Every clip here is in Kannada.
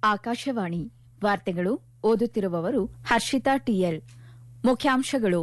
ಆಕಾಶವಾಣಿ ವಾರ್ತೆಗಳು ಓದುತ್ತಿರುವವರು ಹರ್ಷಿತಾ ಟಿಎಲ್ ಮುಖ್ಯಾಂಶಗಳು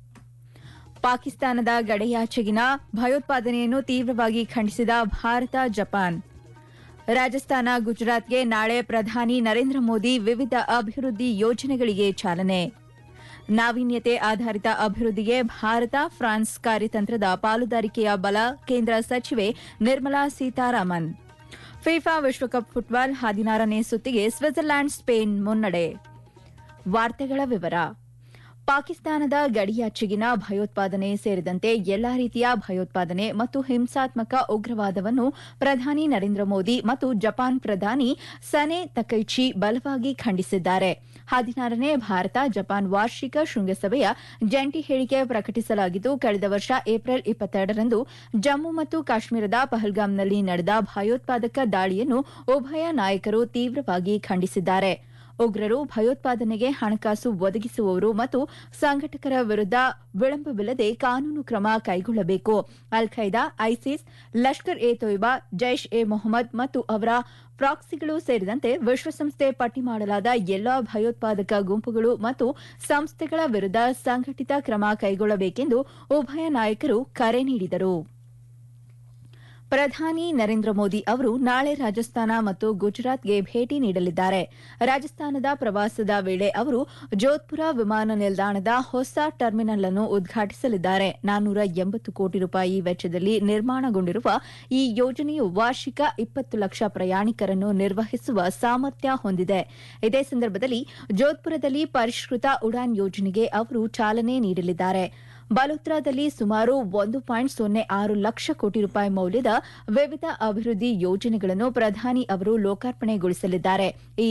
ಪಾಕಿಸ್ತಾನದ ಗಡಿಯಾಚೆಗಿನ ಭಯೋತ್ಪಾದನೆಯನ್ನು ತೀವ್ರವಾಗಿ ಖಂಡಿಸಿದ ಭಾರತ ಜಪಾನ್ ರಾಜಸ್ಥಾನ ಗುಜರಾತ್ಗೆ ನಾಳೆ ಪ್ರಧಾನಿ ನರೇಂದ್ರ ಮೋದಿ ವಿವಿಧ ಅಭಿವೃದ್ಧಿ ಯೋಜನೆಗಳಿಗೆ ಚಾಲನೆ ನಾವೀನ್ಯತೆ ಆಧಾರಿತ ಅಭಿವೃದ್ಧಿಗೆ ಭಾರತ ಫ್ರಾನ್ಸ್ ಕಾರ್ಯತಂತ್ರದ ಪಾಲುದಾರಿಕೆಯ ಬಲ ಕೇಂದ್ರ ಸಚಿವೆ ನಿರ್ಮಲಾ ಸೀತಾರಾಮನ್ ಫಿಫಾ ವಿಶ್ವಕಪ್ ಫುಟ್ಬಾಲ್ ಹದಿನಾರನೇ ಸುತ್ತಿಗೆ ಸ್ವಿಟ್ಜರ್ಲ್ಯಾಂಡ್ ಸ್ಪೇನ್ ಮುನ್ನಡೆ ವಾರ್ತೆಗಳ ವಿವರ ಪಾಕಿಸ್ತಾನದ ಗಡಿಯಾಚೆಗಿನ ಭಯೋತ್ಪಾದನೆ ಸೇರಿದಂತೆ ಎಲ್ಲಾ ರೀತಿಯ ಭಯೋತ್ಪಾದನೆ ಮತ್ತು ಹಿಂಸಾತ್ಮಕ ಉಗ್ರವಾದವನ್ನು ಪ್ರಧಾನಿ ನರೇಂದ್ರ ಮೋದಿ ಮತ್ತು ಜಪಾನ್ ಪ್ರಧಾನಿ ಸನೆ ತಕೈಚಿ ಬಲವಾಗಿ ಖಂಡಿಸಿದ್ದಾರೆ ಹದಿನಾರನೇ ಭಾರತ ಜಪಾನ್ ವಾರ್ಷಿಕ ಶೃಂಗಸಭೆಯ ಜಂಟಿ ಹೇಳಿಕೆ ಪ್ರಕಟಿಸಲಾಗಿದ್ದು ಕಳೆದ ವರ್ಷ ಏಪ್ರಿಲ್ ಇಪ್ಪತ್ತೆರಡರಂದು ಜಮ್ಮು ಮತ್ತು ಕಾಶ್ಮೀರದ ಪಹಲ್ಗಾಮ್ನಲ್ಲಿ ನಡೆದ ಭಯೋತ್ಪಾದಕ ದಾಳಿಯನ್ನು ಉಭಯ ನಾಯಕರು ತೀವ್ರವಾಗಿ ಖಂಡಿಸಿದ್ದಾರೆ ಉಗ್ರರು ಭಯೋತ್ಪಾದನೆಗೆ ಹಣಕಾಸು ಒದಗಿಸುವವರು ಮತ್ತು ಸಂಘಟಕರ ವಿರುದ್ಧ ವಿಳಂಬವಿಲ್ಲದೆ ಕಾನೂನು ಕ್ರಮ ಕೈಗೊಳ್ಳಬೇಕು al Qaeda ISIS Lashkar e Taiba Jaish e Mohammed ಮತ್ತು ಅವರ ಪ್ರಾಕ್ಸಿಗಳು ಸೇರಿದಂತೆ ವಿಶ್ವಸಂಸ್ಥೆ ಪಟ್ಟಿ ಮಾಡಲಾದ ಎಲ್ಲಾ ಭಯೋತ್ಪಾದಕ ಗುಂಪುಗಳು ಮತ್ತು ಸಂಸ್ಥೆಗಳ ವಿರುದ್ಧ ಸಂಘಟಿತ ಕ್ರಮ ಕೈಗೊಳ್ಳಬೇಕೆಂದು ಉಭಯ ನಾಯಕರು ಕರೆ ನೀಡಿದರು ಪ್ರಧಾನಿ ನರೇಂದ್ರ ಮೋದಿ ಅವರು ನಾಳೆ ರಾಜಸ್ಥಾನ ಮತ್ತು ಗುಜರಾತ್ಗೆ ಭೇಟಿ ನೀಡಲಿದ್ದಾರೆ ರಾಜಸ್ಥಾನದ ಪ್ರವಾಸದ ವೇಳೆ ಅವರು ಜೋಧ್ಪುರ ವಿಮಾನ ನಿಲ್ದಾಣದ ಹೊಸ ಟರ್ಮಿನಲ್ ಅನ್ನು ಉದ್ಘಾಟಿಸಲಿದ್ದಾರೆ ನಾನ್ನೂರ ಎಂಬತ್ತು ಕೋಟಿ ರೂಪಾಯಿ ವೆಚ್ಚದಲ್ಲಿ ನಿರ್ಮಾಣಗೊಂಡಿರುವ ಈ ಯೋಜನೆಯು ವಾರ್ಷಿಕ ಇಪ್ಪತ್ತು ಲಕ್ಷ ಪ್ರಯಾಣಿಕರನ್ನು ನಿರ್ವಹಿಸುವ ಸಾಮರ್ಥ್ಯ ಹೊಂದಿದೆ ಇದೇ ಸಂದರ್ಭದಲ್ಲಿ ಜೋಧ್ಪುರದಲ್ಲಿ ಪರಿಷ್ಕೃತ ಉಡಾನ್ ಯೋಜನೆಗೆ ಅವರು ಚಾಲನೆ ನೀಡಲಿದ್ದಾರೆ ಬಲೋತ್ರಾದಲ್ಲಿ ಸುಮಾರು ಒಂದು ಪಾಯಿಂಟ್ ಸೊನ್ನೆ ಆರು ಲಕ್ಷ ಕೋಟಿ ರೂಪಾಯಿ ಮೌಲ್ಯದ ವಿವಿಧ ಅಭಿವೃದ್ಧಿ ಯೋಜನೆಗಳನ್ನು ಪ್ರಧಾನಿ ಅವರು ಲೋಕಾರ್ಪಣೆಗೊಳಿಸಲಿದ್ದಾರೆ ಈ